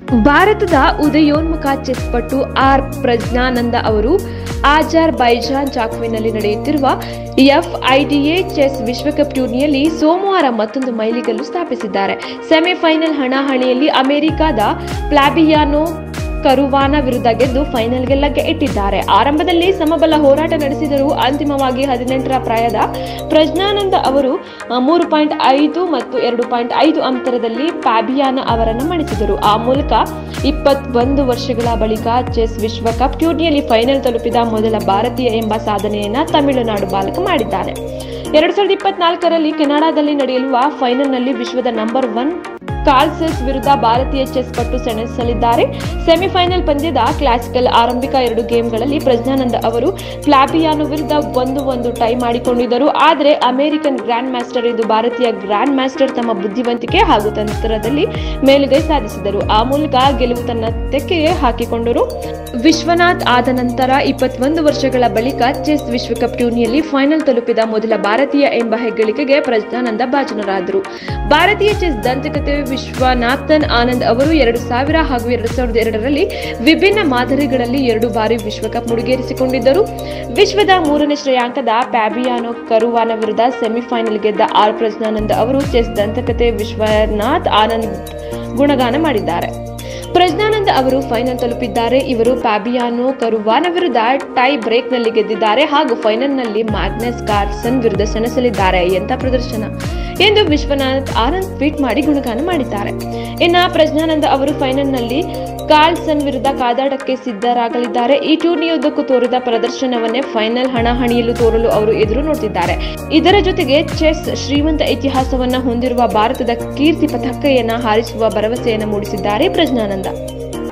ಭಾರತದ ಉದಯೋನ್ಮುಖ ಚೆಸ್ ಪಟು ಆರ್ ಪ್ರಜ್ಞಾನಂದ ಅವರು ಆಜಾರ್ ಬೈಜಾನ್ ಚಾಕ್ವಿನಲ್ಲಿ ನಡೆಯುತ್ತಿರುವ ಎಫ್ಐಡಿಎ ಚೆಸ್ ವಿಶ್ವಕಪ್ ಟೂರ್ನಿಯಲ್ಲಿ ಸೋಮವಾರ ಮತ್ತೊಂದು ಮೈಲಿಗಲ್ಲು ಸ್ಥಾಪಿಸಿದ್ದಾರೆ ಸೆಮಿಫೈನಲ್ ಹಣಾಹಣಿಯಲ್ಲಿ ಅಮೆರಿಕದ ಪ್ಲಾಬಿಯಾನೋ ಕರುವಾನ ವಿರುದ್ಧ ಗೆದ್ದು ಫೈನಲ್ಗೆ ಲಗ್ಗೆ ಇಟ್ಟಿದ್ದಾರೆ ಆರಂಭದಲ್ಲಿ ಸಮಬಲ ಹೋರಾಟ ನಡೆಸಿದರೂ ಅಂತಿಮವಾಗಿ ಹದಿನೆಂಟರ ಪ್ರಾಯದ ಪ್ರಜ್ಞಾನಂದ ಅವರು ಆ, ಮೂರು ಪಾಯಿಂಟ್ ಐದು ಮತ್ತು ಎರಡು ಪಾಯಿಂಟ್ ಐದು ಅಂತರದಲ್ಲಿ ಪ್ಯಾಬಿಯಾನ ಅವರನ್ನು ಮಣಿಸಿದರು ಆ ಮೂಲಕ ಇಪ್ಪತ್ತೊಂದು ವರ್ಷಗಳ ಬಳಿಕ ಚೆಸ್ ವಿಶ್ವಕಪ್ ಟೂರ್ನಿಯಲ್ಲಿ ಫೈನಲ್ ತಲುಪಿದ ಮೊದಲ ಭಾರತೀಯ ಎಂಬ ಸಾಧನೆಯನ್ನ ತಮಿಳುನಾಡು ಬಾಲಕ ಮಾಡಿದ್ದಾನೆ ಎರಡ್ ಸಾವಿರದ ಇಪ್ಪತ್ನಾಲ್ಕರಲ್ಲಿ ಕೆನಡಾದಲ್ಲಿ ನಡೆಯಲಿರುವ ಫೈನಲ್ನಲ್ಲಿ ವಿಶ್ವದ ನಂಬರ್ ಒನ್ ಕಾರ್ಲ್ಸೆಸ್ ವಿರುದ್ಧ ಭಾರತೀಯ ಚೆಸ್ ಪಟ್ಟು ಸೆಣಸಲಿದ್ದಾರೆ ಸೆಮಿಫೈನಲ್ ಪಂದ್ಯದ ಕ್ಲಾಸಿಕಲ್ ಆರಂಭಿಕ ಎರಡು ಗೇಮ್ಗಳಲ್ಲಿ ಪ್ರಜ್ಞಾನಂದ ಅವರು ಫ್ಲಾಬಿಯಾನು ವಿರುದ್ಧ ಒಂದು ಒಂದು ಟೈ ಮಾಡಿಕೊಂಡಿದ್ದರು ಆದರೆ ಅಮೆರಿಕನ್ ಗ್ರ್ಯಾಂಡ್ ಮಾಸ್ಟರ್ ಎಂದು ಭಾರತೀಯ ಗ್ರ್ಯಾಂಡ್ ಮಾಸ್ಟರ್ ತಮ್ಮ ಬುದ್ಧಿವಂತಿಕೆ ಹಾಗೂ ತಂತ್ರದಲ್ಲಿ ಮೇಲುಗೈ ಸಾಧಿಸಿದರು ಆ ಮೂಲಕ ಗೆಲುವು ತನ್ನ ತೆಕ್ಕೆಯೇ ಹಾಕಿಕೊಂಡರು ವಿಶ್ವನಾಥ್ ಆದ ನಂತರ ಇಪ್ಪತ್ತೊಂದು ವರ್ಷಗಳ ಬಳಿಕ ಚೆಸ್ ವಿಶ್ವಕಪ್ ಟೂರ್ನಿಯಲ್ಲಿ ಫೈನಲ್ ತಲುಪಿದ ಮೊದಲ ಭಾರತೀಯ ಎಂಬ ಹೆಗ್ಗಳಿಕೆಗೆ ಪ್ರಜ್ಞಾನಂದ ಭಾಜನರಾದರು ಭಾರತೀಯ ಚೆಸ್ ದಂತಕತೆ ವಿಶ್ವನಾಥನ್ ಆನಂದ್ ಅವರು ಎರಡು ಸಾವಿರ ಹಾಗೂ ಎರಡು ಸಾವಿರದ ಎರಡರಲ್ಲಿ ವಿಭಿನ್ನ ಮಾದರಿಗಳಲ್ಲಿ ಎರಡು ಬಾರಿ ವಿಶ್ವಕಪ್ ಮುಡಿಗೇರಿಸಿಕೊಂಡಿದ್ದರು ವಿಶ್ವದ ಮೂರನೇ ಶ್ರೇಯಾಂಕದ ಪ್ಯಾಬಿಯಾನೋ ಕರುವಾನ ವಿರುದ್ಧ ಸೆಮಿಫೈನಲ್ ಗೆದ್ದ ಆರ್ ಪ್ರಜ್ಞಾನಂದ ಅವರು ಚೆಸ್ ದಂತಕತೆ ವಿಶ್ವನಾಥ್ ಆನಂದ್ ಗುಣಗಾನ ಮಾಡಿದ್ದಾರೆ ಪ್ರಜ್ಞಾನಂದ ಅವರು ಫೈನಲ್ ತಲುಪಿದ್ದಾರೆ ಇವರು ಪ್ಯಾಬಿಯಾನೋ ಕರುವಾನ ವಿರುದ್ಧ ಟೈ ಬ್ರೇಕ್ನಲ್ಲಿ ಗೆದ್ದಿದ್ದಾರೆ ಹಾಗೂ ಫೈನಲ್ನಲ್ಲಿ ಮ್ಯಾಗ್ನಸ್ ಕಾರ್ಸನ್ ವಿರುದ್ಧ ಸೆಣಸಲಿದ್ದಾರೆ ಎಂತ ಪ್ರದರ್ಶನ ಎಂದು ವಿಶ್ವನಾಥ್ ಆನಂದ್ ಟ್ವೀಟ್ ಮಾಡಿ ಗುಣಗಾನ ಮಾಡಿದ್ದಾರೆ ಇನ್ನ ಪ್ರಜ್ಞಾನಂದ ಅವರು ಫೈನಲ್ನಲ್ಲಿ ಕಾರ್ಲ್ಸನ್ ವಿರುದ್ಧ ಕಾದಾಟಕ್ಕೆ ಸಿದ್ಧರಾಗಲಿದ್ದಾರೆ ಈ ಟೂರ್ನಿಯುದ್ದಕ್ಕೂ ತೋರಿದ ಪ್ರದರ್ಶನವನ್ನೇ ಫೈನಲ್ ಹಣಾಹಣಿಯಲ್ಲೂ ತೋರಲು ಅವರು ಎದುರು ನೋಡ್ತಿದ್ದಾರೆ ಇದರ ಜೊತೆಗೆ ಚೆಸ್ ಶ್ರೀಮಂತ ಇತಿಹಾಸವನ್ನ ಹೊಂದಿರುವ ಭಾರತದ ಕೀರ್ತಿ ಪತಾಕೆಯನ್ನ ಹಾರಿಸುವ ಭರವಸೆಯನ್ನು ಮೂಡಿಸಿದ್ದಾರೆ ಪ್ರಜ್ಞಾನಂದ